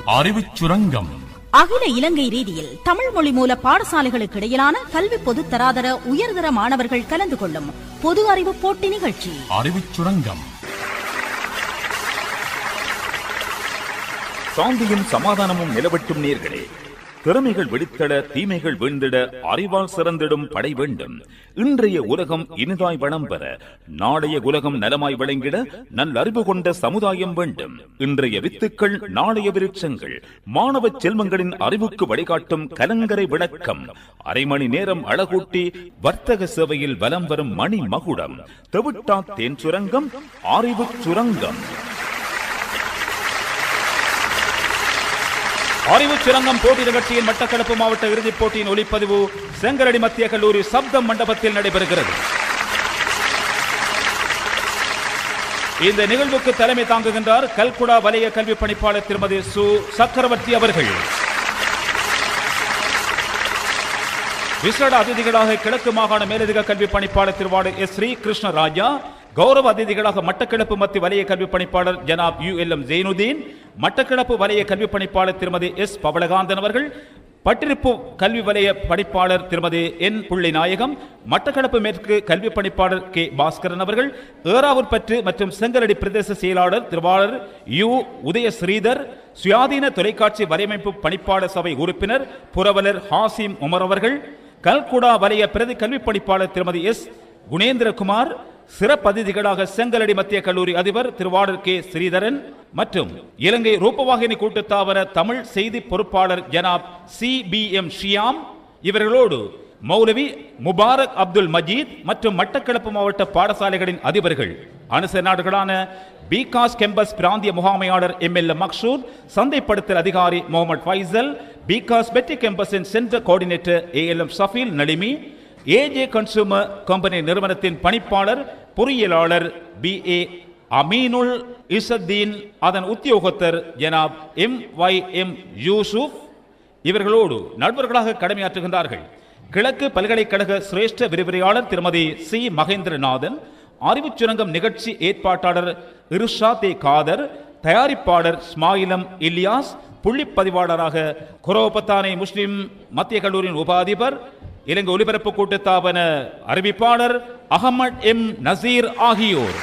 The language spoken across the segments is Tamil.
அறிவுச் சுரங்கம் அகில இலங்கை ரீதியில் தமிழ் மொழி மூல பாடசாலைகளுக்கு இடையிலான கல்வி பொதுத் தராதர உயர்தர மாணவர்கள் கலந்து கொள்ளும் பொது அறிவு போட்டி நிகழ்ச்சி அறிவுச் சுரங்கம் சாந்தியும் சமாதானமும் நிலவட்டும் நேர்களே திறமைகள் வெடித்தட தீமைகள் வீழ்ந்திட அறிவால் சிறந்திடும் படை வேண்டும் இன்றைய உலகம் இனிதாய் வளம் பெற நாளைய உலகம் நலமாய் விளங்கிட நல்லறிவு கொண்ட சமுதாயம் வேண்டும் இன்றைய வித்துக்கள் நாளைய விருட்சங்கள் மாணவ செல்வங்களின் அறிவுக்கு வழிகாட்டும் கலங்கரை விளக்கம் அரை மணி நேரம் அழகூட்டி வர்த்தக சேவையில் வலம் வரும் மணி மகுடம் தெவிட்டா தேன் சுரங்கம் அறிவு சுரங்கம் அறிவு சுரங்கம் போட்டி நிகழ்ச்சியின் மட்டக்களப்பு மாவட்ட இறுதிப் போட்டியின் ஒளிப்பதிவு செங்கரடி மத்திய கல்லூரி சப்தம் மண்டபத்தில் நடைபெறுகிறது இந்த நிகழ்வுக்கு தலைமை தாங்குகின்றார் கல்குடா வலய கல்வி பணிப்பாளர் திருமதி சு சக்கரவர்த்தி அவர்கள் விசேட அதிதிகளாக கிழக்கு மாகாண மேலதிக கல்வி பணிப்பாளர் திருவாடு எஸ் ஸ்ரீ கிருஷ்ணராஜா கௌரவ அதிதிகளாக மட்டக்களப்பு மத்திய வலய கல்வி பணிப்பாளர் Janab U L M Jainudeen Mattakkalappu வலய கல்வி பணிப்பாளர் திருமதி எஸ் பவளகாந்தன் அவர்கள் பட்டிருப்பு கல்வி வலய பணிப்பாளர் திருமதி என் புள்ளி நாயகம் மட்டக்களப்பு மேற்கு கல்வி பணிப்பாளர் கே பாஸ்கரன் அவர்கள் ஏறாவூர்பற்று மற்றும் செங்கலடி பிரதேச செயலாளர் திருவாளர் யு உதய ஸ்ரீதர் சுயாதீன தொலைக்காட்சி வலையமைப்பு பணிப்பாளர் சபை உறுப்பினர் புரவலர் ஹாசிம் உமர் அவர்கள் கல்குடா வலய பிரதி கல்வி பணிப்பாளர் திருமதி எஸ் குணேந்திரகுமார் சிறப்பு அதிதிகளாக செங்கலடி மத்திய கல்லூரி அதிபர் திருவாளர் கே ஸ்ரீதரன் மற்றும் இலங்கை ரூபவாகினி கூட்டுத்தாவர தமிழ் செய்தி பொறுப்பாளர் Janab C P M Shiyam இவர்களோடு மௌலவி முபாரக் அப்துல் மஜீத் மற்றும் மட்டக்களப்பு மாவட்ட பாடசாலைகளின் அதிபர்கள் அனுச நாடுகளான பிகாஸ் கெம்பஸ் பிராந்திய முகாமையாளர் எம் எல் மக்சூத் சந்தைப்படுத்தல் அதிகாரி முகமது ஃபைசல் பிகாஸ் பெட்டி கெம்பஸின் centre coordinator A L M Safeel Naleemi AJ consumer company நிறுவனத்தின் பணிப்பாளர் பொறியியலாளர் பி ஏ அமீனுல் இசத்தீன் அதன் உத்தியோகத்தர் Janab M Y M Yusuf இவர்களோடு நண்பர்களாக கடமையாற்றுகின்றார்கள் கிழக்கு பல்கலைக்கழக சிரேஷ்ட விரிவுரையாளர் திருமதி சி மகேந்திரநாதன் அறிவுச் சுரங்கம் நிகழ்ச்சி ஏற்பாட்டாளர் இருஷா தே காதர் தயாரிப்பாளர் ஸ்மாயிலம் இலியாஸ் புள்ளிப்பதிவாளராக குரோபத்தானை முஸ்லிம் மத்திய கல்லூரியின் உபாதிபர் இலங்கை ஒலிபரப்பு கூட்டத்தாபன அறிவிப்பாளர் அகமட் எம் நசீர் ஆகியோர்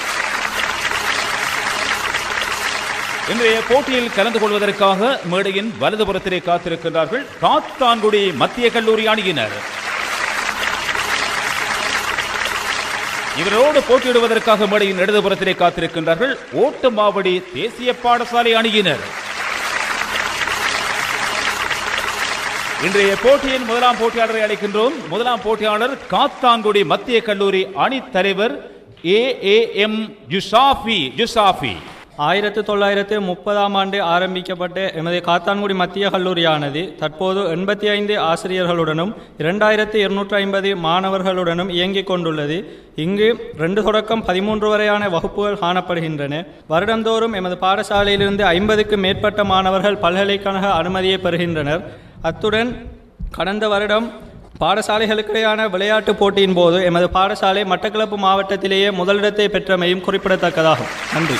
இன்றைய போட்டியில் கலந்து கொள்வதற்காக மேடையின் வலதுபுறத்திலே காத்திருக்கின்றார்கள் காத்தான்குடி மத்திய கல்லூரி அணியினர் இவரோடு போட்டியிடுவதற்காக மேடையின் இடதுபுறத்திலே காத்திருக்கின்றார்கள் ஓட்டுமாவடி தேசிய பாடசாலை அணியினர் இன்றைய போட்டியின் முதலாம் போட்டியாளரை அழைக்கின்றோம் முதலாம் போட்டியாளர் காத்தான்குடி மத்திய கல்லூரி அணி தலைவர் ஏ ஏ எம் ஜுசாஃபி ஜுசாஃபி ஆயிரத்து தொள்ளாயிரத்து முப்பதாம் ஆண்டு ஆரம்பிக்கப்பட்ட எமது காத்தான்குடி மத்திய கல்லூரியானது தற்போது எண்பத்தி ஐந்து ஆசிரியர்களுடனும் இரண்டாயிரத்து இருநூற்றி ஐம்பது மாணவர்களுடனும் இயங்கிக் கொண்டுள்ளது இங்கு ரெண்டு தொடக்கம் பதிமூன்று வரையான வகுப்புகள் காணப்படுகின்றன வருடந்தோறும் எமது பாடசாலையிலிருந்து ஐம்பதுக்கும் மேற்பட்ட மாணவர்கள் பல்கலைக்கழக அனுமதியை பெறுகின்றனர் அத்துடன் கடந்த வருடம் பாடசாலைகளுக்கிடையான விளையாட்டுப் போட்டியின் போது எமது பாடசாலை மட்டக்களப்பு மாவட்டத்திலேயே முதலிடத்தை பெற்றமையும் குறிப்பிடத்தக்கதாகும் நன்றி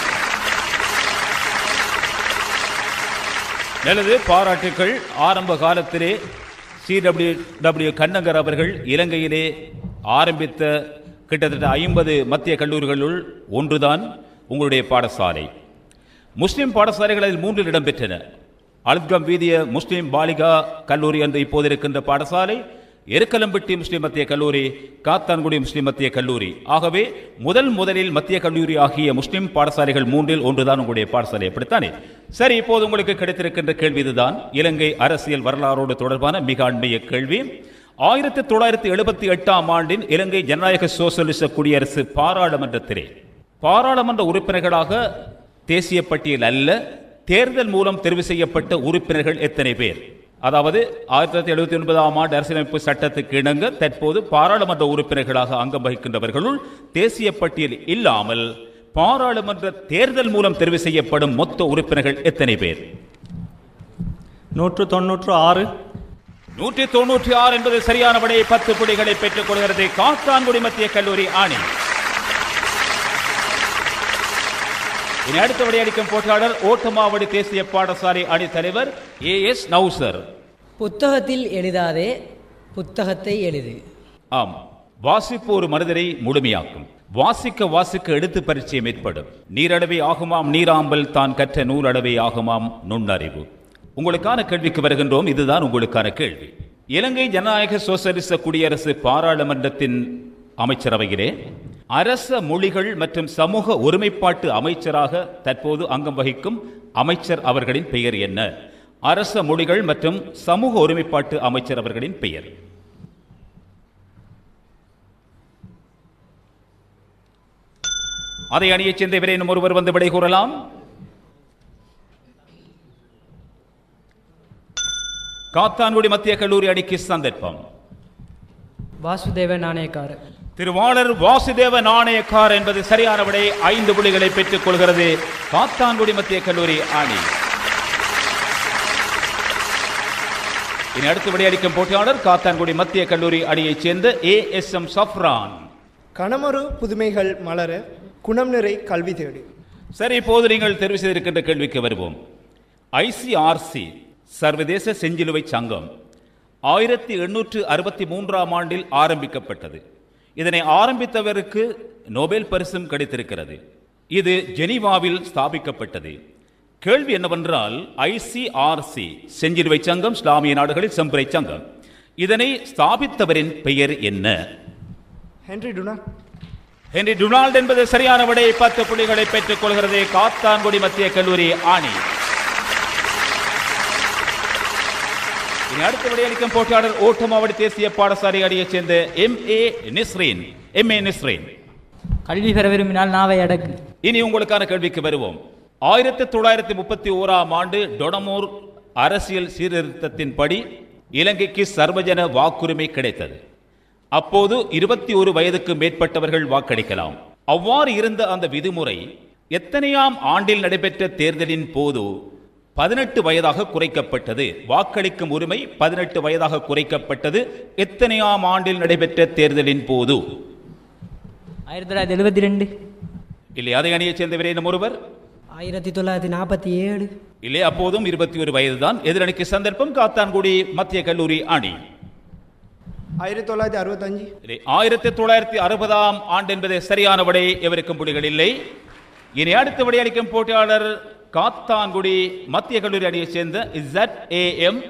நல்லது பாராட்டுக்கள் ஆரம்ப காலத்திலே சி டபிள்யூ டபிள்யூ கண்ணங்கர் அவர்கள் இலங்கையிலே ஆரம்பித்த கிட்டத்தட்ட ஐம்பது மத்திய கல்லூரிகளுள் ஒன்றுதான் உங்களுடைய பாடசாலை முஸ்லிம் பாடசாலைகள் அதில் மூன்றில் இடம்பெற்றன அல்கம் வீதிய முஸ்லிம் பாலிகா கல்லூரி என்று இப்போது இருக்கின்ற பாடசாலை எருக்கலம்பட்டி முஸ்லிம் மத்திய கல்லூரி காத்தான்குடி முஸ்லிம் மத்திய கல்லூரி ஆகவே முதல் முதலில் மத்திய கல்லூரி ஆகிய முஸ்லிம் பாடசாலைகள் மூன்றில் ஒன்றுதான் உங்களுடைய பாடசாலை அப்படித்தானே சரி இப்போது உங்களுக்கு கிடைத்திருக்கின்ற கேள்வி இதுதான் இலங்கை அரசியல் வரலாறோடு தொடர்பான மிக அண்மைய கேள்வி ஆயிரத்தி தொள்ளாயிரத்தி எழுபத்தி எட்டாம் ஆண்டின் இலங்கை ஜனநாயக சோசலிச குடியரசு பாராளுமன்றத்திலே பாராளுமன்ற உறுப்பினர்களாக தேசிய பட்டியல் அல்ல தேர்தல் மூலம் தெரிவு செய்யப்பட்ட உறுப்பினர்கள் எத்தனை பேர் அதாவது ஆயிரத்தி தொள்ளாயிரத்தி எழுபத்தி ஒன்பதாம் ஆண்டு அரசியலமைப்பு சட்டத்துக்கு இணங்க தற்போது பாராளுமன்ற உறுப்பினர்களாக அங்கம் வகிக்கின்றவர்களுள் தேசிய பட்டியல் இல்லாமல் பாராளுமன்ற தேர்தல் மூலம் தெரிவு செய்யப்படும் மொத்த உறுப்பினர்கள் எத்தனை பேர் நூற்று தொன்னூற்று ஆறு நூற்றி தொண்ணூற்றி ஆறு என்பது சரியான விடையை பத்து புள்ளிகளை பெற்றுக் கொள்கிறது காத்தான்குடி மத்திய கல்லூரி ஆணி இனி அடுத்த விடையளிக்கும் போட்டியாளர் ஓட்டமாவடி தேசிய பாடசாலை அணி தலைவர் ஏ எஸ் நௌசர் புத்தகத்தில் எழுதாதே புத்தகத்தை எழுது ஆம் வாசிப்பு ஒரு மனிதரை முழுமையாக்கும் வாசிக்க வாசிக்க எடுத்து பரிச்சயம் ஏற்படும் நீரடவை ஆகுமாம் நீராம்பல் தான் கற்ற நூலடவை ஆகுமாம் நுண்ணறிவு உங்களுக்கான கேள்விக்கு வருகின்றோம் இதுதான் உங்களுக்கான கேள்வி இலங்கை ஜனநாயக சோசலிச குடியரசு பாராளுமன்றத்தின் அமைச்சரவையிலே அரச மொழிகள் மற்றும் சமூக ஒருமைப்பாட்டு அமைச்சராக தற்போது அங்கம் வகிக்கும் அமைச்சர் அவர்களின் பெயர் என்ன அரச மொழிகள் மற்றும் சமூக ஒருமைப்பாட்டு அமைச்சர் அவர்களின் பெயர் அதை அணியச் சேர்ந்த இவரேனும் ஒருவர் வந்து விடை கூறலாம் காத்தான்குடி மத்திய கல்லூரி அணிக்கு சந்தர்ப்பம் வாசுதேவ நாணயக்கார திருவாளர் வாசுதேவ நாணயக்கார் என்பது சரியான விடை ஐந்து புள்ளிகளை பெற்றுக் கொள்கிறது காத்தான்குடி மத்திய கல்லூரி அணி இனி அடுத்து விடையளிக்கும் போட்டியாளர் காத்தான்குடி மத்திய கல்லூரி அணியைச் சேர்ந்த ஏ எஸ் எம் சஃப்ரான் கணமரு புதுமைகள் மலர குணம் நிறை கல்வி தேடு சரி இப்போது நீங்கள் தெரிவு செய்திருக்கின்ற கேள்விக்கு வருவோம் ஐசிஆர்சி சர்வதேச செஞ்சிலுவை சங்கம் ஆயிரத்தி எண்ணூற்று அறுபத்தி மூன்றாம் ஆண்டில் ஆரம்பிக்கப்பட்டது இதனை ஆரம்பித்தவருக்கு நோபல் பரிசும் கிடைத்திருக்கிறது இது ஜெனீவாவில் ஸ்தாபிக்கப்பட்டது கேள்வி என்னவென்றால் ஐசிஆர்சி செஞ்சிலுவை சங்கம் இஸ்லாமிய நாடுகளில் செம்புரை சங்கம் இதனை ஸ்தாபித்தவரின் பெயர் என்ன ஹென்றி டுனா ஹென்றி டொனால்ட் என்பது சரியான விடை பத்து புள்ளிகளை பெற்றுக் கொள்கிறது காத்தான்குடி மத்திய கல்லூரி ஆணி இனி அடுத்த விடையளிக்கும் போட்டியாளர் ஓட்டமாவடி தேசிய பாடசாலை அணியைச் சேர்ந்த எம் ஏ நிஸ்ரீன் எம் ஏ நிஸ்ரீன் கல்வி பெற விரும்பினால் நாவை அடக்கு இனி உங்களுக்கான கேள்விக்கு வருவோம் ஆயிரத்தி தொள்ளாயிரத்தி முப்பத்தி ஓராம் ஆண்டு டொனமூர் அரசியல் சீர்திருத்தத்தின்படி இலங்கைக்கு சர்வஜன வாக்குரிமை கிடைத்தது அப்போது இருபத்தி ஒரு வயதுக்கு மேற்பட்டவர்கள் வாக்களிக்கலாம் அவ்வாறு இருந்த அந்த விதிமுறை எத்தனையாம் ஆண்டில் நடைபெற்ற தேர்தலின் போது பதினெட்டு வயதாக குறைக்கப்பட்டது வாக்களிக்கும் உரிமை பதினெட்டு வயதாக குறைக்கப்பட்டது எத்தனையாம் ஆண்டில் நடைபெற்ற தேர்தலின் போது ஆயிரத்தி தொள்ளாயிரத்தி எழுபத்தி ரெண்டு இல்லை அதை அணியைச் சேர்ந்தவரே இன்னும் ஒருவர் ஆயிரத்தி தொள்ளாயிரத்தி நாற்பத்தி ஏழு இல்லை அப்போதும் இருபத்தி ஒரு வயதுதான் எதிரணிக்கு சந்தர்ப்பம் காத்தான்குடி மத்திய கல்லூரி அணி ஆயிரத்தி தொள்ளாயிரத்தி அறுபத்தஞ்சு இல்லை ஆயிரத்தி தொள்ளாயிரத்தி அறுபதாம் ஆண்டு என்பது சரியான விடை எவருக்கும் புள்ளிகள் இல்லை இனி அடுத்த விடையளிக்கும் போட்டியாளர் காத்தான்குடி மத்திய கல்லூரி அணியைச் சேர்ந்த இசட் ஏ எம்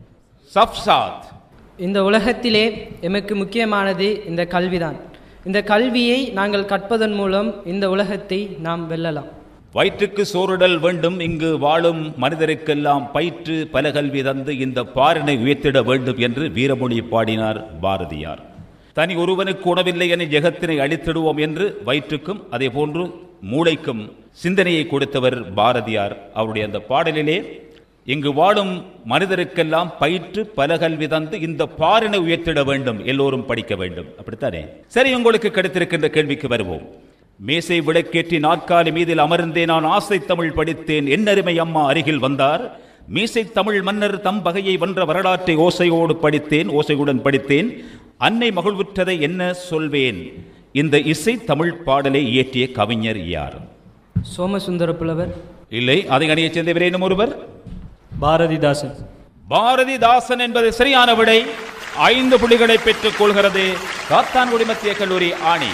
சப்சாத் இந்த உலகத்திலே எமக்கு முக்கியமானது இந்த கல்விதான் இந்த கல்வியை நாங்கள் கற்பதன் மூலம் இந்த உலகத்தை நாம் வெல்லலாம் வயிற்றுக்கு சோறுடல் வேண்டும் இங்கு வாழும் மனிதருக்கெல்லாம் பயிற்று பல கல்வி தந்து இந்த பாரினை உயர்த்திட வேண்டும் என்று வீரமொழி பாடினார் பாரதியார் தனி ஒருவனுக்கு உணவில்லை என ஜெகத்தினை அழித்திடுவோம் என்று வயிற்றுக்கும் அதே போன்று மூளைக்கும் சிந்தனையை கொடுத்தவர் பாரதியார் அவருடைய அந்த பாடலிலே இங்கு வாழும் மனிதருக்கெல்லாம் பயிற்று பல கல்வி தந்து இந்த பாரினை உயர்த்திட வேண்டும் எல்லோரும் படிக்க வேண்டும் அப்படித்தானே சரி உங்களுக்கு கிடைத்திருக்கின்ற கேள்விக்கு வருவோம் மேசை விளக்கேற்றி நாற்காலி மீதில் அமர்ந்தே நான் ஆசை தமிழ் படித்தேன் என்னருமை அம்மா அருகில் வந்தார் மீசை தமிழ் மன்னர் தம் வகையை வென்ற வரலாற்றை ஓசையோடு படித்தேன் ஓசையுடன் படித்தேன் அன்னை மகிழ்வுற்றதை என்ன சொல்வேன் இந்த இசை தமிழ் பாடலை இயற்றிய கவிஞர் யார் சோமசுந்தர புலவர் இல்லை அதை அணியச் சேர்ந்தவர் இன்னும் ஒருவர் பாரதிதாசன் பாரதிதாசன் என்பது சரியான விடை ஐந்து புள்ளிகளை பெற்றுக் கொள்கிறது காத்தான்குடி மத்திய கல்லூரி ஆணி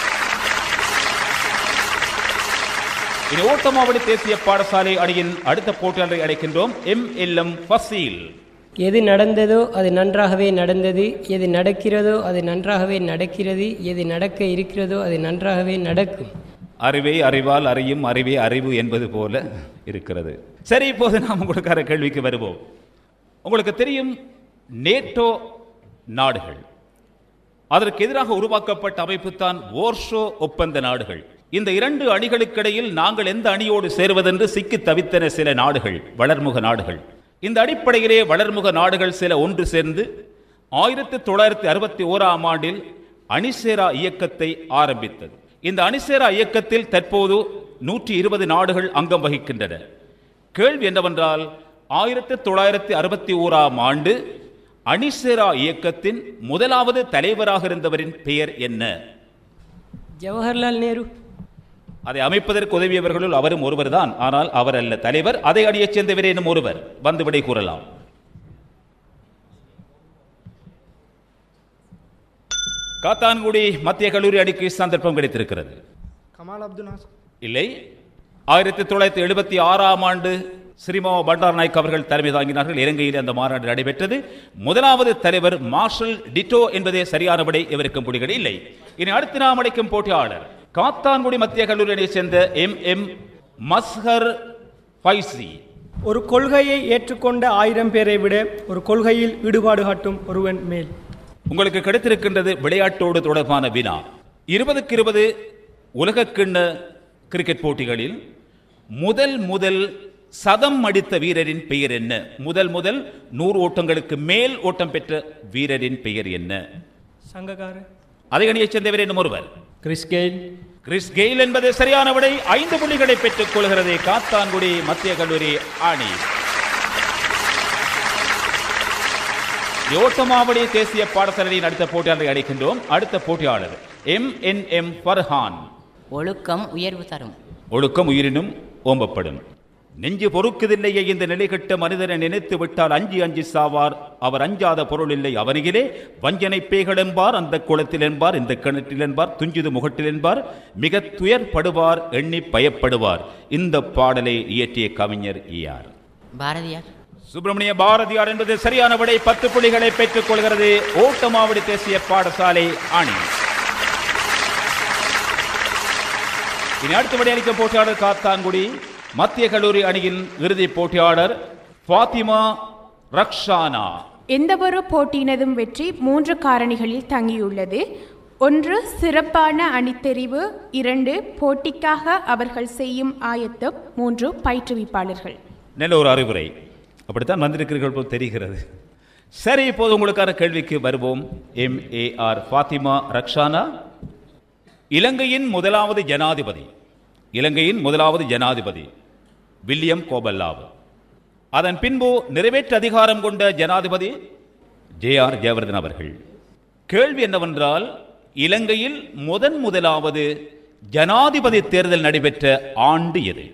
இனி ஓட்டமாவடி தேசிய பாடசாலை அணியின் அடுத்த போட்டியாளரை அழைக்கின்றோம் எம் எல் எம் ஃபசீல் எது நடந்ததோ அது நன்றாகவே நடந்தது எது நடக்கிறதோ அது நன்றாகவே நடக்கிறது எது நடக்க இருக்கிறதோ அது நன்றாகவே நடக்கும் அறிவை அறிவால் அறியும் அறிவே அறிவு என்பது போல இருக்கிறது சரி இப்போது நாம் உங்களுக்கான கேள்விக்கு வருவோம் உங்களுக்கு தெரியும் நேட்டோ நாடுகள் அதற்கு எதிராக உருவாக்கப்பட்ட அமைப்பு தான் ஓர்ஷோ ஒப்பந்த நாடுகள் இந்த இரண்டு அணிகளுக்கிடையில் நாங்கள் எந்த அணியோடு சேர்வதென்று சிக்கி தவித்தன சில நாடுகள் வளர்முக நாடுகள் இந்த அடிப்படையிலே வளர்முக நாடுகள் சில ஒன்று சேர்ந்து ஆயிரத்தி தொள்ளாயிரத்தி அறுபத்தி ஓராம் ஆண்டில் அணிசேரா இயக்கத்தை ஆரம்பித்தது இந்த அணிசேரா இயக்கத்தில் தற்போது நூற்றி இருபது நாடுகள் அங்கம் வகிக்கின்றன கேள்வி என்னவென்றால் ஆயிரத்தி தொள்ளாயிரத்தி அறுபத்தி ஓராம் ஆண்டு அணிசேரா இயக்கத்தின் முதலாவது தலைவராக இருந்தவரின் பெயர் என்ன ஜவஹர்லால் நேரு அதை அமைப்பதற்கு உதவியவர்களுள் அவரும் ஒருவர்தான் ஆனால் அவர் அல்ல தலைவர் அதை அணியச் சேர்ந்தவர் என்னும் ஒருவர் வந்து விடை கூறலாம் காத்தான்குடி மத்திய கல்லூரி அணிக்கு சந்தர்ப்பம் கிடைத்திருக்கிறது கமால் அப்துல் நாசர் இல்லை ஆயிரத்தி தொள்ளாயிரத்தி எழுபத்தி ஆறாம் ஆண்டு ஸ்ரீமா பண்டார் நாயக் அவர்கள் தலைமை தாங்கினார்கள் இலங்கையில் அந்த மாநாடு நடைபெற்றது முதலாவது தலைவர் மார்ஷல் டிட்டோ என்பதே சரியானபடி இவருக்கும் புலிகள் இல்லை இனி அடுத்து நாம் அடைக்கும் போட்டியாளர் காத்தான்குடி மத்திய கல்லூரி அணியைச் சேர்ந்த எம் எம் மஸ்ஹர் ஃபைசி ஒரு கொள்கையை ஏற்றுக்கொண்ட ஆயிரம் பேரை விட ஒரு கொள்கையில் ஈடுபாடு காட்டும் ஒருவன் மேல் உங்களுக்கு கிடைத்திருக்கின்றது விளையாட்டோடு தொடர்பான வினா இருபதுக்கு இருபது உலகக்கிண்ண கிரிக்கெட் போட்டிகளில் முதல் முதல் சதம் அடித்த வீரரின் பெயர் என்ன முதல் முதல் நூறு ஓட்டங்களுக்கு மேல் ஓட்டம் பெற்ற வீரரின் பெயர் என்ன சங்ககார அதை அணியைச் சேர்ந்தவர் என்னும் ஒருவர் கிறிஸ் கெயில் கிறிஸ் கெயில் என்பது சரியான விடை ஐந்து புள்ளிகளை பெற்றுக் கொள்கிறது காத்தான்குடி மத்திய கல்லூரி அணி யோட்டமாவடி தேசிய பாடசாலையின் அடுத்த போட்டியாளரை அழைக்கின்றோம் அடுத்த போட்டியாளர் எம் என் எம் ஃபர்ஹான் ஒழுக்கம் உயர்வு தரும் ஒழுக்கம் உயிரினும் ஓம்பப்படும் நெஞ்சு பொறுக்குதில்லையே இந்த நிலைகட்ட மனிதனை நினைத்து விட்டால் அஞ்சி அஞ்சி சாவார் அவர் அஞ்சாத பொருள் இல்லை அவனிலே வஞ்சனை பேய்கள் என்பார் அந்த குளத்தில் என்பார் இந்த கிணற்றில் என்பார் துஞ்சுது முகட்டில் என்பார் மிக துயர்படுவார் எண்ணி பயப்படுவார் இந்த பாடலை இயற்றிய கவிஞர் யார் பாரதியார் சுப்பிரமணிய பாரதியார் என்பது சரியான விடை பத்து புள்ளிகளை பெற்றுக் கொள்கிறது ஓட்டமாவடி தேசிய பாடசாலை அணி இனி அடுத்தபடி அளிக்கும் போட்டியாளர் காத்தான்குடி மத்திய கல்லூரி அணியின் இறுதிப் போட்டியாளர் ஃபாத்திமா ரக்ஷானா எந்தவொரு போட்டியினதும் வெற்றி மூன்று காரணிகளில் தங்கியுள்ளது ஒன்று சிறப்பான அணித்தெரிவு இரண்டு போட்டிக்காக அவர்கள் செய்யும் ஆயத்தம் மூன்று பயிற்றுவிப்பாளர்கள் நல்ல ஒரு அறிவுரை அப்படித்தான் வந்திருக்கிறீர்கள் போல் தெரிகிறது சரி இப்போது உங்களுக்கான கேள்விக்கு வருவோம் M A R Fathima Rakshana இலங்கையின் முதலாவது ஜனாதிபதி இலங்கையின் முதலாவது ஜனாதிபதி வில்லியம் கோபல்லாவு அதன் பின்பு நிறைவேற்று அதிகாரம் கொண்ட ஜனாதிபதி ஜே ஆர் ஜெயவர்தன் அவர்கள் கேள்வி என்னவென்றால் இலங்கையில் முதன் முதலாவது ஜனாதிபதி தேர்தல் நடைபெற்ற ஆண்டு எது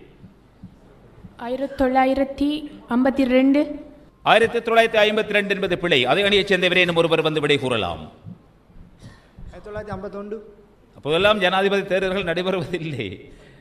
ஆயிரத்தி தொள்ளாயிரத்தி ஐம்பத்தி ரெண்டு ஆயிரத்தி தொள்ளாயிரத்தி ஐம்பத்தி ரெண்டு என்பது பிழை அதை அணியைச் சேர்ந்தவரே என்னும் ஒருவர் வந்து விடை கூறலாம் ஆயிரத்தி தொள்ளாயிரத்தி ஐம்பத்தொண்டு அப்போதெல்லாம் ஜனாதிபதி தேர்தல்கள் நடைபெறுவதில்லை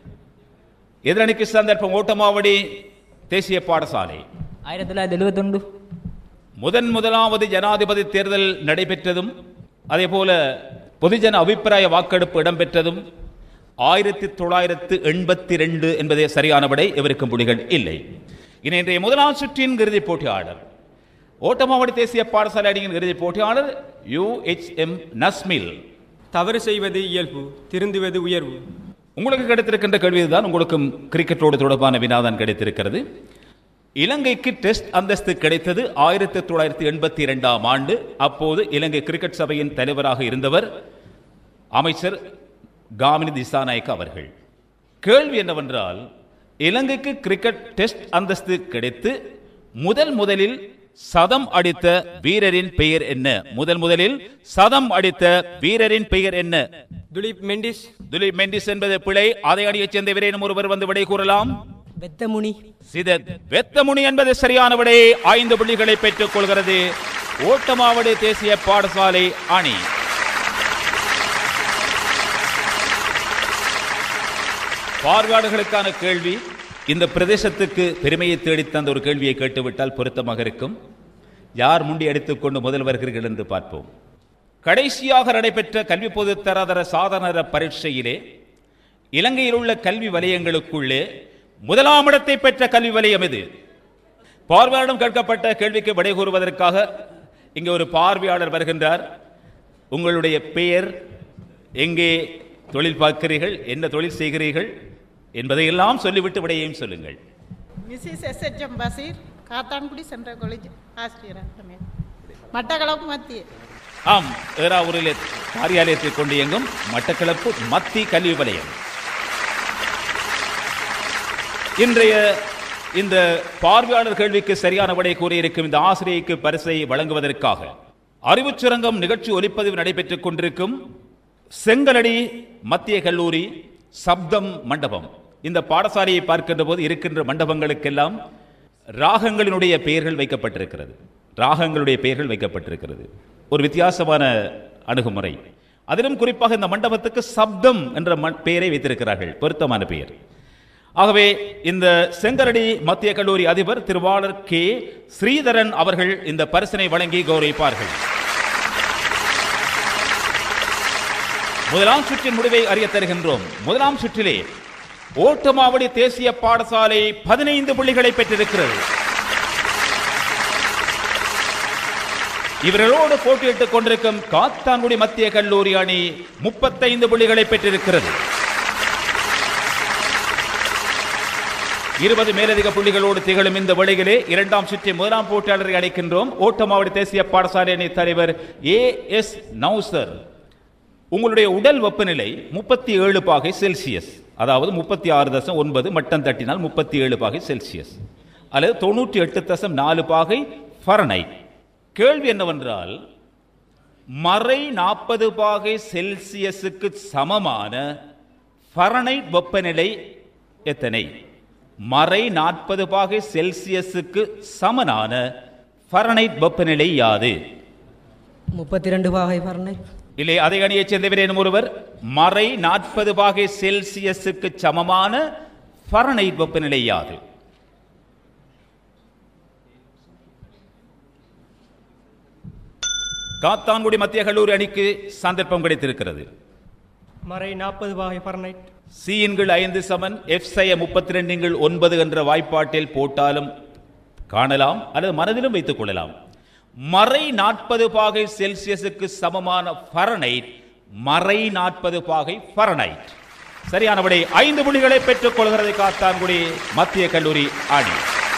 எதிரணிக்கு சந்தர்ப்பம் ஓட்டமாவடி தேசிய பாடசாலை ஆயிரத்தி தொள்ளாயிரத்தி எழுபத்தொண்டு முதன் முதலாவது ஜனாதிபதி தேர்தல் நடைபெற்றதும் அதே போல பொதுஜன அபிப்பிராய வாக்கெடுப்பு இடம்பெற்றதும் ஆயிரத்தி தொள்ளாயிரத்து எண்பத்தி ரெண்டு என்பதே சரியான விடை இவருக்கும் புலிகள் இல்லை இனி இன்றைய முதலாம் சுற்றின் இறுதிப் போட்டியாளர் ஓட்டமாவடி தேசிய பாடசாலை அணியின் இறுதிப் போட்டியாளர் யூ எச் எம் நஸ்மில் தவறு செய்வது இயல்பு திருந்துவது உயர்வு உங்களுக்கு கிடைத்திருக்கின்ற கேள்வி இதுதான் உங்களுக்கும் கிரிக்கெட்டோடு தொடர்பான வினாதான் கிடைத்திருக்கிறது இலங்கைக்கு டெஸ்ட் அந்தஸ்து கிடைத்தது ஆயிரத்தி தொள்ளாயிரத்தி எண்பத்தி இரண்டாம் ஆண்டு அப்போது இலங்கை கிரிக்கெட் சபையின் தலைவராக இருந்தவர் அமைச்சர் காமினி திசாநாயக்க அவர்கள் கேள்வி என்னவென்றால் இலங்கைக்கு கிரிக்கெட் டெஸ்ட் அந்தஸ்து கிடைத்து முதல் முதலில் சதம் அடித்த வீரரின் பெயர் என்ன முதல் முதலில் சதம் அடித்த வீரரின் பெயர் என்ன துலீப் மெண்டிஸ் துலீப் மெண்டிஸ் என்பது பிழை அதை அணியைச் சேர்ந்த வீரேனும் ஒருவர் வந்து விடை கூறலாம் வெத்தமுனி சிதத் வெத்தமுனி என்பது சரியான விடை ஐந்து புள்ளிகளை பெற்றுக் கொள்கிறது ஓட்டமாவடி தேசிய பாடசாலை அணி பார்வையாளர்களுக்கான கேள்வி இந்த பிரதேசத்துக்கு பெருமையை தேடித் தந்த ஒரு கேள்வியை கேட்டுவிட்டால் பொருத்தமாக இருக்கும் யார் முண்டி அடித்துக் கொண்டு முதல் வருகிறீர்கள் என்று பார்ப்போம் கடைசியாக நடைபெற்ற கல்வி பொது தராதர சாதனர பரீட்சையிலே இலங்கையில் உள்ள கல்வி வலயங்களுக்குள்ளே முதலாம் இடத்தை பெற்ற கல்வி வலயம் இது பார்வையாளரிடம் கேட்கப்பட்ட கேள்விக்கு விடை கூறுவதற்காக இங்கே ஒரு பார்வையாளர் வருகின்றார் உங்களுடைய பெயர் எங்கே தொழில் பார்க்கிறீர்கள் என்ன தொழில் செய்கிறீர்கள் என்பதையெல்லாம் சொல்லிவிட்டு விடையையும் சொல்லுங்கள் Mrs S H M Basheer Kattankudy central college ஆசிரியராக மட்டக்களப்பு மத்திய ஆம் ஏறாவூரிலே காரியாலயத்தை கொண்டு இயங்கும் மட்டக்களப்பு மத்தி கல்வி வலயம் இன்றைய இந்த பார்வையாளர் கேள்விக்கு சரியான விடை கூறியிருக்கும் இந்த ஆசிரியைக்கு பரிசை வழங்குவதற்காக அறிவுச் சுரங்கம் நிகழ்ச்சி ஒலிப்பதிவு நடைபெற்றுக் கொண்டிருக்கும் செங்கலடி மத்திய கல்லூரி சப்தம் மண்டபம் இந்த பாடசாலையை பார்க்கின்ற போது இருக்கின்ற மண்டபங்களுக்கெல்லாம் ராகங்களினுடைய பெயர்கள் வைக்கப்பட்டிருக்கிறது ராகங்களுடைய பெயர்கள் வைக்கப்பட்டிருக்கிறது ஒரு வித்தியாசமான அணுகுமுறை அதிலும் குறிப்பாக இந்த மண்டபத்துக்கு சப்தம் என்ற ம- பெயரை வைத்திருக்கிறார்கள் பொருத்தமான பெயர் ஆகவே இந்த செங்கரடி மத்திய கல்லூரி அதிபர் திருவாளர் கே ஸ்ரீதரன் அவர்கள் இந்த பரிசினை வழங்கி கௌரவிப்பார்கள் முதலாம் சுற்றின் முடிவை அறிய தருகின்றோம் முதலாம் சுற்றிலே ஓட்டமாவடி தேசிய பாடசாலை பதினைந்து புள்ளிகளை பெற்றிருக்கிறது இவர்களோடு போட்டியிட்டுக் கொண்டிருக்கும் காத்தான்குடி மத்திய கல்லூரி அணி முப்பத்தைந்து புள்ளிகளை பெற்றிருக்கிறது இருபது மேலதிக புள்ளிகளோடு திகழும் இந்த வேளையிலே இரண்டாம் சுற்றி முதலாம் போட்டியாளரை அழைக்கின்றோம் ஓட்டமாவடி தேசிய பாடசாலை அணி தலைவர் ஏ எஸ் நௌசர் உங்களுடைய உடல் வெப்பநிலை முப்பத்தி ஏழு பாகை செல்சியஸ் அதாவது முப்பத்தி ஆறு தசம் ஒன்பது மட்டம் தட்டினால் முப்பத்தி ஏழு பாகை செல்சியஸ் அல்லது தொண்ணூற்றி எட்டு தசம் நாலு பாகை ஃபரனைட் கேள்வி என்னவென்றால் மறை நாற்பது பாகை செல்சியஸுக்கு சமமான ஃபரனைட் வெப்பநிலை எத்தனை மறை நாற்பது பாகை செல்சியஸுக்கு சமனான ஃபரனைட் வெப்பநிலை யாது முப்பத்தி ரெண்டு பாகை பரணை இல்லை அதை அணியைச் சேர்ந்தவர் ஒருவர் மறை நாற்பது பாகை செல்சியஸுக்கு சமமான ஃபரனைட் வெப்பநிலை யாது காத்தான்குடி மத்திய கல்லூரி அணிக்கு சந்தர்ப்பம் கிடைத்திருக்கிறது மறை நாற்பது பாகை பர்னைட் சியின்கள் ஐந்து சமன் எஃப் சய முப்பத்தி ரெண்டுங்கள் ஒன்பது என்ற வாய்ப்பாட்டில் போட்டாலும் காணலாம் அல்லது மனதிலும் வைத்துக் கொள்ளலாம் மறை நாற்பது பாகை செல்சியஸுக்கு சமமான ஃபரனைட் மறை நாற்பது பாகை ஃபரனைட் சரியான விடை ஐந்து புள்ளிகளை பெற்றுக் கொள்கிறது காத்தான்குடி மத்திய கல்லூரி அணி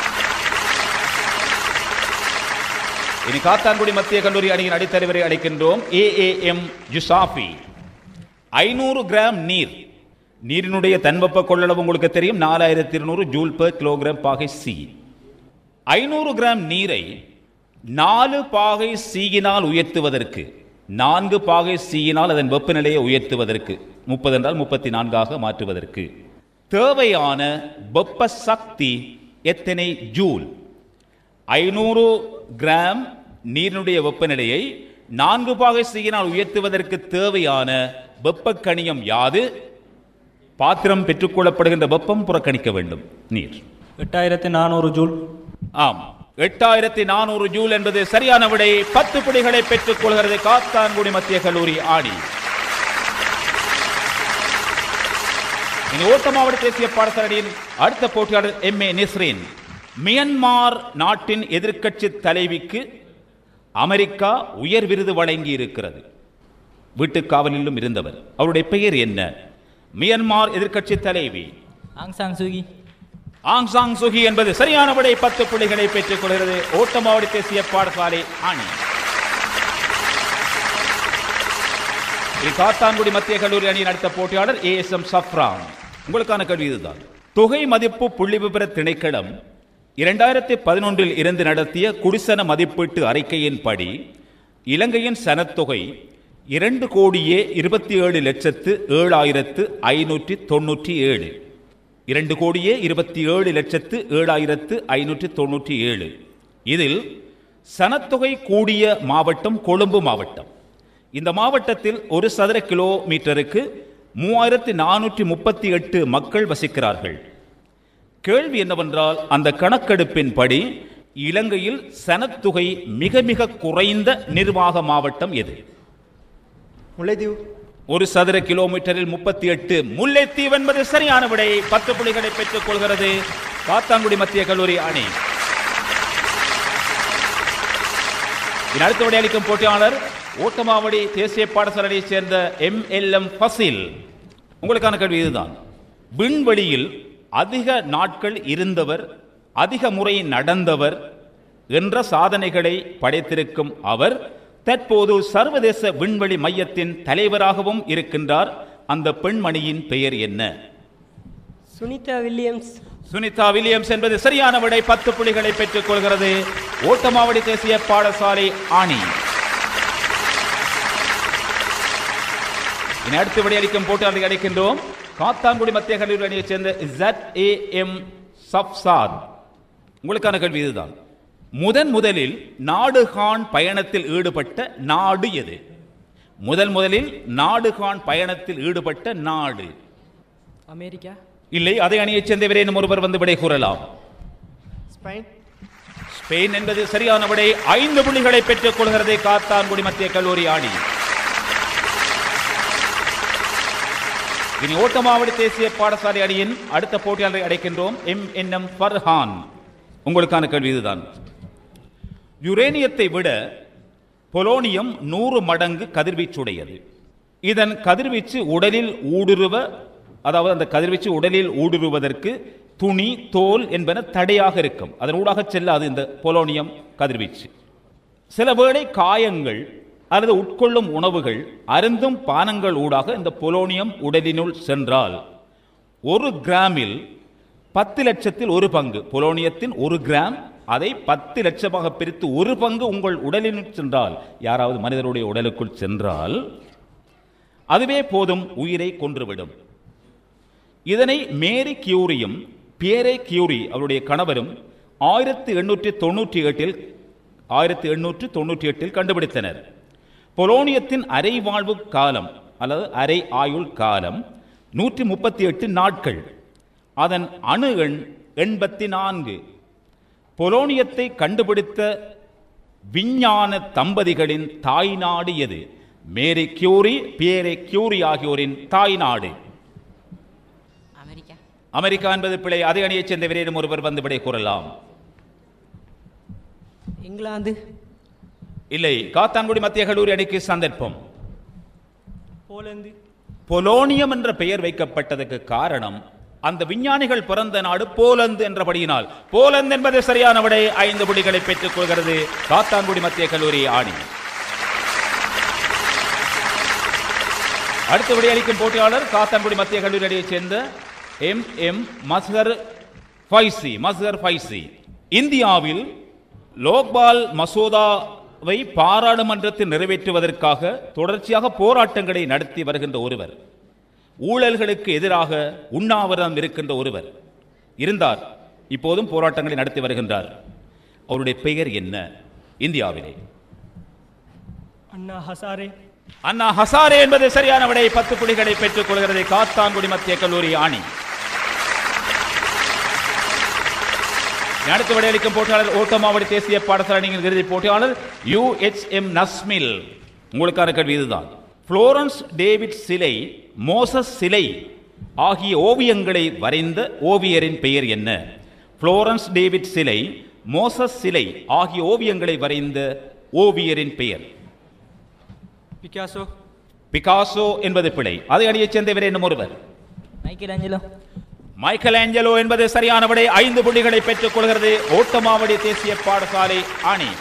இனி காத்தான்குடி மத்திய கல்லூரி அணியின் அடித்தலைவரை அழைக்கின்றோம் ஏ ஏ எம் ஜுசாஃபி ஐநூறு கிராம் நீர் நீரினுடைய தன்வெப்ப கொள்ளளவு உங்களுக்கு தெரியும் நாலாயிரத்தி இருநூறு ஜூல் per கிலோகிராம் பாகை சி ஐநூறு கிராம் நீரை நாலு பாகை சீயினால் உயர்த்துவதற்கு நான்கு பாகை சீயினால் அதன் வெப்பநிலையை உயர்த்துவதற்கு முப்பது என்றால் முப்பத்தி நான்காக மாற்றுவதற்கு தேவையான வெப்ப சக்தி எத்தனை ஜூல் ஐநூறு கிராம் நீரினுடைய வெப்பநிலையை நான்கு பாகை சீயினால் உயர்த்துவதற்கு தேவையான வெப்ப கணியம் யாது பாத்திரம் பெற்றுக்கொள்ளப்படுகின்ற வெப்பம் புறக்கணிக்க வேண்டும் நீர் எட்டாயிரத்தி நானூறு ஜூல் ஆம் எட்டாயிரத்தி நானூறு ஜூல் என்பது சரியான விடை பத்து புள்ளிகளை பெற்றுக் கொள்கிறது காத்தான்குடி மத்திய கல்லூரி ஆடி இனி ஓட்ட மாவட்ட தேசிய பாடசாலையின் அடுத்த போட்டியாளர் எம் ஏ நிஸ்ரீன் மியன்மார் நாட்டின் எதிர்க்கட்சி தலைவிக்கு அமெரிக்கா உயர் விருது வழங்கி இருக்கிறது வீட்டுக் காவலிலும் இருந்தவர் அவருடைய பெயர் என்ன மியன்மார் எதிர்க்கட்சி தலைவி Aung San Suu Kyi Aung San Suu Kyi என்பது சரியான விடை பத்து புள்ளிகளை பெற்றுக் கொள்கிறது ஓட்டமாவடி தேசிய பாடசாலை அணி இனி காத்தான்குடி மத்திய கல்லூரி அணியின் அடுத்த போட்டியாளர் ஏ எஸ் எம் சஃப்ரான் உங்களுக்கான கேள்வி இதுதான் தொகை மதிப்பு புள்ளி விபர திணைக்களம் இரண்டாயிரத்தி பதினொன்றில் இருந்து நடத்திய குடிசன மதிப்பீட்டு அறிக்கையின்படி இலங்கையின் சனத்தொகை இரண்டு கோடியே இருபத்தி ஏழு லட்சத்து ஏழாயிரத்து ஐநூற்றி தொண்ணூற்றி ஏழு இரண்டு கோடியே இருபத்தி ஏழு லட்சத்து ஏழாயிரத்து ஐநூற்றி தொண்ணூற்றி ஏழு இதில் சனத்தொகை கூடிய மாவட்டம் கொழும்பு மாவட்டம் இந்த மாவட்டத்தில் ஒரு சதுர கிலோமீட்டருக்கு மூவாயிரத்தி நானூற்றி முப்பத்தி எட்டு மக்கள் வசிக்கிறார்கள் கேள்வி என்னவென்றால் அந்த கணக்கெடுப்பின்படி இலங்கையில் சனத்தொகை மிக மிக குறைந்த நிர்வாக மாவட்டம் எது முல்லைத்தீவு ஒரு சதுர கிலோமீட்டரில் முப்பத்தி எட்டு முல்லைத்தீவு என்பது சரியான விடை பத்து புள்ளிகளை பெற்றுக் கொள்கிறது காத்தாங்குடி மத்திய கல்லூரி அணி இதன் அடுத்த விடை அளிக்கும் போட்டியாளர் ஓட்டமாவடி தேசிய பாடசாலையைச் சேர்ந்த எம் எல் எம் ஃபசில் உங்களுக்கான கேள்வி இதுதான் விண்வெளியில் அதிக நாட்கள் இருந்தவர் அதிக முறை நடந்தவர் என்ற சாதனைகளை படைத்திருக்கும் அவர் தற்போது சர்வதேச விண்வெளி மையத்தின் தலைவராகவும் இருக்கின்றார் அந்த பெண்மணியின் பெயர் என்ன சுனிதா வில்லியம்ஸ் சுனிதா வில்லியம்ஸ் என்பது சரியான விடை பத்து புள்ளிகளை பெற்றுக் கொள்கிறது ஓட்டமாவடி தேசிய பாடசாலை ஆணி இனி அடுத்து விடையளிக்கும் போட்டியாளரை அளிக்கின்றோம் காத்தான்குடி மத்திய கல்லூரி அணியைச் சேர்ந்த ஜட் ஏ எம் சப்சாத் உங்களுக்கான கேள்வி இதுதான் முதன் முதலில் நாடுகான் பயணத்தில் ஈடுபட்ட நாடு எது முதல் முதலில் நாடுகான் பயணத்தில் ஈடுபட்ட நாடு அமெரிக்கா இல்லை அதை அணியைச் சேர்ந்தவரே ஒருவர் வந்து விடை கூறலாம் ஸ்பெயின் ஸ்பெயின் என்பது சரியான விடை ஐந்து புள்ளிகளை பெற்றுக் கொள்கிறது காத்தான்குடி மத்திய கல்லூரி அணி இனி ஓட்டமாவடி தேசிய பாடசாலை அணியின் அடுத்த போட்டியாளரை அடைக்கின்றோம் எம் என் எம் ஃபர்ஹான் உங்களுக்கான கேள்வி இதுதான் யுரேனியத்தை விட பொலோனியம் நூறு மடங்கு கதிர்வீச்சுடையது இதன் கதிர்வீச்சு உடலில் ஊடுருவ அதாவது அந்த கதிர்வீச்சு உடலில் ஊடுருவதற்கு துணி தோல் என்பன தடையாக இருக்கும் அதன் ஊடாக செல்லாது இந்த பொலோனியம் கதிர்வீச்சு சில வேளை காயங்கள் அல்லது உட்கொள்ளும் உணவுகள் அருந்தும் பானங்கள் ஊடாக இந்த பொலோனியம் உடலினுள் சென்றால் ஒரு கிராமில் பத்து லட்சத்தில் ஒரு பங்கு பொலோனியத்தின் ஒரு கிராம் அதை பத்து லட்சமாக பிரித்து ஒரு பங்கு உங்கள் உடலினுள் சென்றால் யாராவது மனிதருடைய உடலுக்குள் சென்றால் அதுவே போதும் உயிரை கொன்றுவிடும் இதனை மேரி கியூரியும் பியரே கியூரி அவருடைய கணவரும் ஆயிரத்தி எண்ணூற்றி தொண்ணூற்றி எட்டில் ஆயிரத்தி எண்ணூற்றி தொண்ணூற்றி எட்டில் கண்டுபிடித்தனர் பொலோனியத்தின் அரை வாழ்வு காலம் அல்லது அரை ஆயுள் காலம் நூற்றி முப்பத்தி எட்டு நாட்கள் அதன் அணு எண் எண்பத்தி நான்கு பொலோனியத்தை கண்டுபிடித்த விஞ்ஞான தம்பதிகளின் தாய்நாடு எது மேரி கியூரி பியரே கியூரி ஆகியோரின் தாய்நாடு அமெரிக்கா அமெரிக்கா என்பது பிழை அதே அணியைச் சேர்ந்த வீரரும் ஒருவர் வந்து விடை கூறலாம் இங்கிலாந்து இல்லை காத்தான்குடி மத்திய கல்லூரி அணிக்கு சந்தர்ப்பம் போலந்து பொலோனியம் என்ற பெயர் வைக்கப்பட்டதற்கு காரணம் அந்த விஞ்ஞானிகள் பிறந்த நாடு போலந்து என்றபடியினால் போலந்து என்பது சரியான விடை ஐந்து புள்ளிகளை பெற்றுக் கொள்கிறது காத்தான்குடி மத்திய கல்லூரி ஆணி அடுத்த விடையளிக்கும் போட்டியாளர் காத்தான்குடி மத்திய கல்லூரி அணியைச் சேர்ந்த எம் எம் மஸ்ஹர் ஃபைசி மஸ்ஹர் ஃபைசி இந்தியாவில் லோக்பால் மசோதாவை பாராளுமன்றத்தில் நிறைவேற்றுவதற்காக தொடர்ச்சியாக போராட்டங்களை நடத்தி வருகின்ற ஒருவர் ஊழல்களுக்கு எதிராக உண்ணாவிரதம் இருக்கின்ற ஒருவர் இருந்தார் இப்போதும் போராட்டங்களை நடத்தி வருகின்றார் அவருடைய பெயர் என்ன இந்தியாவிலே அண்ணா ஹசாரே அண்ணா ஹசாரே என்பது சரியான விடை பத்து புள்ளிகளை பெற்றுக் கொள்கிறது காத்தான்குடி மத்திய கல்லூரி ஆணி அடுத்த விடையளிக்கும் போட்டியாளர் ஓட்டமாவடி தேசிய பாடசாலை அணியின் இறுதி போட்டியாளர் யூ எச் எம் நஸ்மில் உங்களுக்கான கேள்வி இதுதான் புளோரன்ஸ் டேவிட் சிலை மோசஸ் சிலை ஆகிய ஓவியங்களை வரைந்த ஓவியரின் பெயர் என்ன புளோரன்ஸ் டேவிட் சிலை மோசஸ் சிலை ஆகிய ஓவியங்களை வரைந்த ஓவியரின் பெயர் பிகாசோ பிகாசோ என்பது பிழை அதை அணியைச் சேர்ந்தவர் என்னும் ஒருவர் மைக்கேல் ஆஞ்சலோ மைக்கேல் ஆஞ்சலோ என்பது சரியான விடை ஐந்து புள்ளிகளை பெற்றுக் கொள்கிறது ஓட்டமாவடி தேசிய பாடசாலை அணி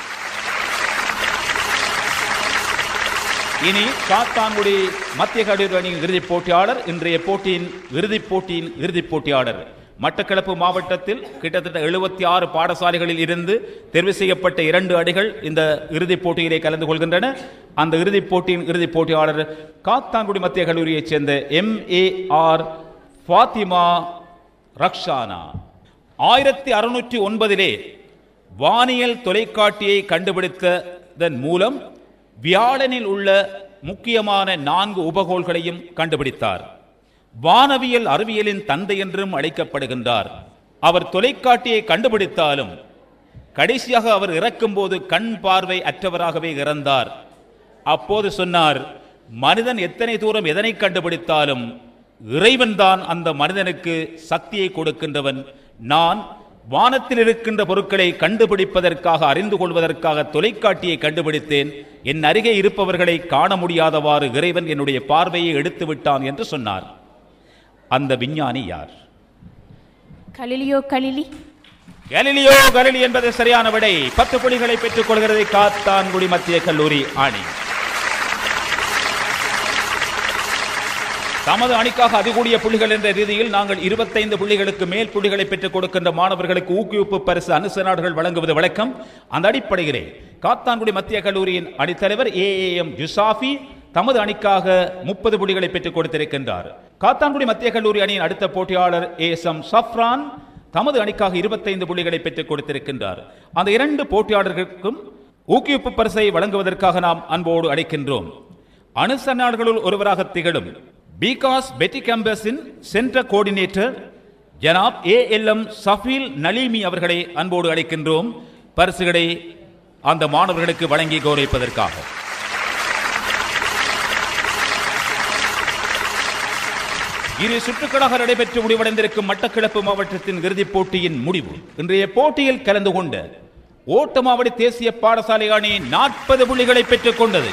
இனி காத்தான்குடி மத்திய கல்லூரி அணியின் இறுதிப் போட்டியாளர் இன்றைய போட்டியின் இறுதிப் போட்டியின் இறுதிப் போட்டியாளர் மட்டக்களப்பு மாவட்டத்தில் கிட்டத்தட்ட எழுபத்தி ஆறு பாடசாலைகளில் இருந்து தெரிவு செய்யப்பட்ட இரண்டு அணிகள் இந்த இறுதிப் போட்டியிலே கலந்து கொள்கின்றன அந்த இறுதிப் போட்டியின் இறுதிப் போட்டியாளர் காத்தான்குடி மத்திய கல்லூரியைச் சேர்ந்த M A R Fathima Rakshana ஆயிரத்தி அறுநூற்றி ஒன்பதிலே வானியல் தொலைக்காட்டியை கண்டுபிடித்ததன் மூலம் வியாழனில் உள்ள முக்கியமான நான்கு உபகோள்களையும் கண்டுபிடித்தார் வானவியல் அறிவியலின் தந்தை என்றும் அழைக்கப்படுகின்றார் அவர் தொலைக்காட்டியை கண்டுபிடித்தாலும் கடைசியாக அவர் இறக்கும்போது கண் பார்வை அற்றவராகவே இறந்தார் அப்போது சொன்னார் மனிதன் எத்தனை தூரம் எதனை கண்டுபிடித்தாலும் இறைவன்தான் அந்த மனிதனுக்கு சக்தியை கொடுக்கின்றவன் நான் வானத்தில் இருக்கின்ற பொருட்களை கண்டுபிடிப்பதற்காக அறிந்து கொள்வதற்காக தொலைக்காட்டியை கண்டுபிடித்தேன் என் அருகே இருப்பவர்களை காண முடியாதவாறு இறைவன் என்னுடைய பார்வையை எடுத்து விட்டான் என்று சொன்னார் அந்த விஞ்ஞானி யார் கலிலியோ கலிலி கலிலியோ கலிலி என்பது சரியான விடை பத்து புள்ளிகளை பெற்றுக் கொள்கிறது காத்தான்குடி மத்திய கல்லூரி அணி தமது அணிக்காக அதிகூடிய புள்ளிகள் என்ற ரீதியில் நாங்கள் இருபத்தைந்து புள்ளிகளுக்கு மேல் புள்ளிகளை பெற்றுக் கொடுக்கின்ற மாணவர்களுக்கு ஊக்குவிப்பு பரிசு அனுசநாடுகள் வழங்குவது வழக்கம் அந்த அடிப்படையிலே காத்தான்குடி மத்திய கல்லூரியின் அணித்தலைவர் ஏ எம் ஜுசாஃபி தமது அணிக்காக முப்பது புள்ளிகளை பெற்றுக் கொடுத்திருக்கின்றார் காத்தான்குடி மத்திய கல்லூரி அணியின் அடுத்த போட்டியாளர் எஸ் எம் சஃப்ரான் தமது அணிக்காக இருபத்தைந்து புள்ளிகளை பெற்றுக் கொடுத்திருக்கின்றார் அந்த இரண்டு போட்டியாளர்களுக்கும் ஊக்குவிப்பு பரிசை வழங்குவதற்காக நாம் அன்போடு அழைக்கின்றோம் அணுசன்னாடுகளுள் ஒருவராக திகழும் பிகாஸ் பெட்டி கேம்பஸின் சென்ற coordinator Janab A L M Safeel Naleemi அவர்களை அன்போடு அழைக்கின்றோம் பரிசுகளை அந்த மாணவர்களுக்கு வழங்கி கௌரவிப்பதற்காக இரு சுற்றுக்களாக நடைபெற்று முடிவடைந்திருக்கும் மட்டக்களப்பு மாவட்டத்தின் இறுதிப் போட்டியின் முடிவு இன்றைய போட்டியில் கலந்து கொண்ட ஓட்டமாவடி தேசிய பாடசாலை அணி நாற்பது புள்ளிகளை பெற்றுக் கொண்டது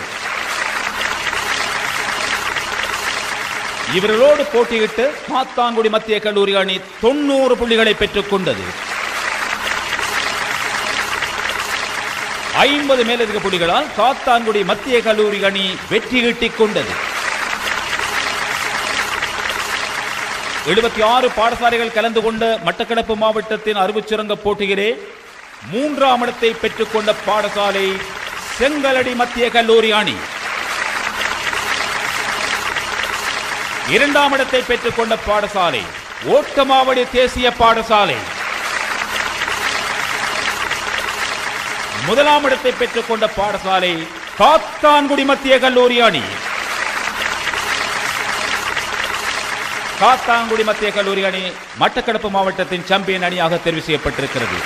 இவர்களோடு போட்டியிட்டு காத்தான்குடி மத்திய கல்லூரி அணி தொண்ணூறு புள்ளிகளை பெற்றுக் கொண்டது ஐம்பது மேலதிக புள்ளிகளால் காத்தான்குடி மத்திய கல்லூரி அணி வெற்றி ஈட்டிக் கொண்டது எழுபத்தி ஆறு பாடசாலைகள் கலந்து கொண்ட மட்டக்களப்பு மாவட்டத்தின் அறிவுச்சுரங்க போட்டியிலே மூன்றாம் இடத்தை பெற்றுக்கொண்ட பாடசாலை செங்கலடி மத்திய கல்லூரி அணி இரண்டாம் இடத்தை பெற்றுக்கொண்ட பாடசாலை ஓட்டமாவடி தேசிய பாடசாலை முதலாம் இடத்தை பெற்றுக்கொண்ட பாடசாலை காத்தான்குடி மத்திய கல்லூரி அணி காத்தாங்குடி மத்திய கல்லூரி அணி மட்டக்களப்பு மாவட்டத்தின் சாம்பியன் அணியாக தெரிவு செய்யப்பட்டிருக்கிறது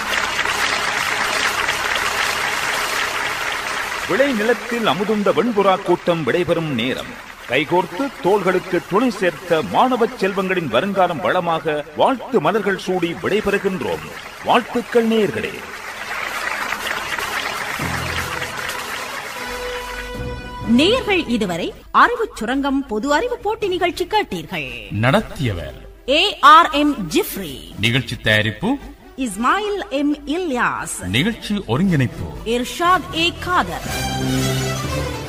விளை நிலத்தில் அமுதுண்ட வெண்புறா கூட்டம் விடைபெறும் நேரம் கைகோர்த்து தோள்களுக்கு துணை சேர்த்த மாணவ செல்வங்களின் வருங்காலம் வளமாக வாழ்த்து மலர்கள் சூடி விடைபெறுகின்றோம் வாழ்த்துக்கள் நேர்களே நேயர்கள் இதுவரை அறிவுச் சுரங்கம் பொது அறிவு போட்டி நிகழ்ச்சி கேட்டீர்கள் நடத்தியவர் ஏ ஆர் எம் ஜிப்ரி நிகழ்ச்சி தயாரிப்பு இஸ்மாயில் எம் இல்யாஸ் நிகழ்ச்சி ஒருங்கிணைப்பு இர்ஷாத் ஏ காதர்